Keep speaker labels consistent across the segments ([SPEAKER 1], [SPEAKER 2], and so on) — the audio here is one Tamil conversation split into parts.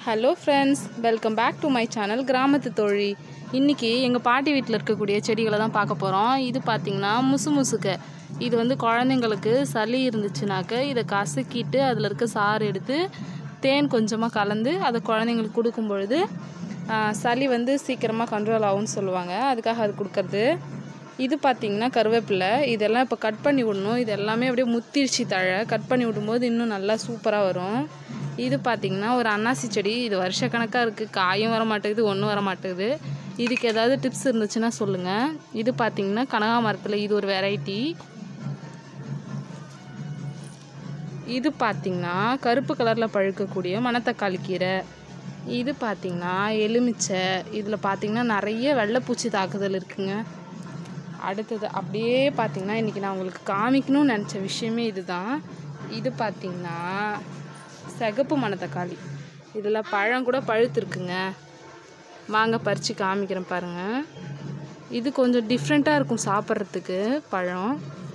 [SPEAKER 1] hello friends welcome back to my channel கிராமத்து தோழி இன்றைக்கி எங்கள் பாட்டி வீட்டில் இருக்கக்கூடிய செடிகளை தான் பார்க்க போகிறோம் இது பார்த்திங்கன்னா முசு முசுக்க இது வந்து குழந்தைங்களுக்கு சளி இருந்துச்சுனாக்க இதை கசக்கிட்டு அதில் இருக்க சாறு எடுத்து தேன் கொஞ்சமாக கலந்து அதை குழந்தைங்களுக்கு கொடுக்கும் பொழுது ஆ, சளி வந்து சீக்கிரமாக கண்ட்ரோல் ஆகும்னு சொல்லுவாங்க அதுக்காக அது கொடுக்கறது இது பார்த்திங்கன்னா கருவேப்பிலை இதெல்லாம் இப்போ கட் பண்ணி விடணும் இது எல்லாமே அப்படியே முத்திருச்சு தழை கட் பண்ணி விடும்போது இன்னும் நல்லா சூப்பராக வரும் இது பார்த்திங்கன்னா ஒரு அன்னாசி செடி இது வருஷக்கணக்காக இருக்குது காயும் வர மாட்டேங்குது ஒன்றும் வர மாட்டேங்குது இதுக்கு ஏதாவது டிப்ஸ் இருந்துச்சுன்னா சொல்லுங்கள் இது பார்த்திங்கன்னா கனகாமரத்தில் இது ஒரு வெரைட்டி இது பார்த்திங்கன்னா கருப்பு கலரில் பழுக்கக்கூடிய மணத்தக்காளி கீரை இது பார்த்திங்கன்னா எலுமிச்சை இதில் பார்த்திங்கன்னா நிறைய வெள்ளைப்பூச்சி தாக்குதல் இருக்குங்க அடுத்தது அப்படியே பார்த்திங்கன்னா இன்றைக்கி நான் உங்களுக்கு காமிக்கணும்னு நினச்ச விஷயமே இதுதான் இது பார்த்திங்கன்னா சிகப்பு மணத்தக்காளி இதில் பழம் கூட பழுத்துருக்குங்க வாங்க பறித்து காமிக்கிறேன் பாருங்கள் இது கொஞ்சம் டிஃப்ரெண்ட்டாக இருக்கும் சாப்பிட்றதுக்கு பழம்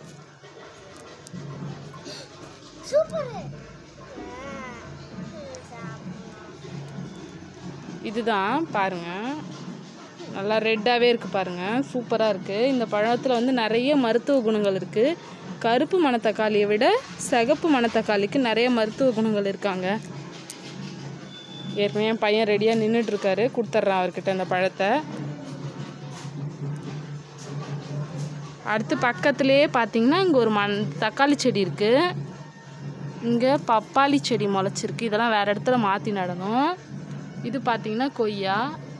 [SPEAKER 1] இதுதான் பாருங்கள் நல்லா ரெட்டாகவே இருக்குது பாருங்கள் சூப்பராக இருக்குது இந்த பழத்தில் வந்து நிறைய மருத்துவ குணங்கள் இருக்குது கருப்பு மணத்தக்காளியை விட சிகப்பு மணத்தக்காளிக்கு நிறைய மருத்துவ குணங்கள் இருக்காங்க ஏற்கனவே என் பையன் ரெடியாக நின்றுட்டுருக்காரு கொடுத்துட்றான் அவர்கிட்ட இந்த பழத்தை அடுத்து பக்கத்துலேயே பார்த்தீங்கன்னா இங்கே ஒரு மண் தக்காளி செடி இருக்குது இங்கே பப்பாளி செடி முளைச்சிருக்கு இதெல்லாம் வேறு இடத்துல மாற்றி நடணும் இது பார்த்தீங்கன்னா கொய்யா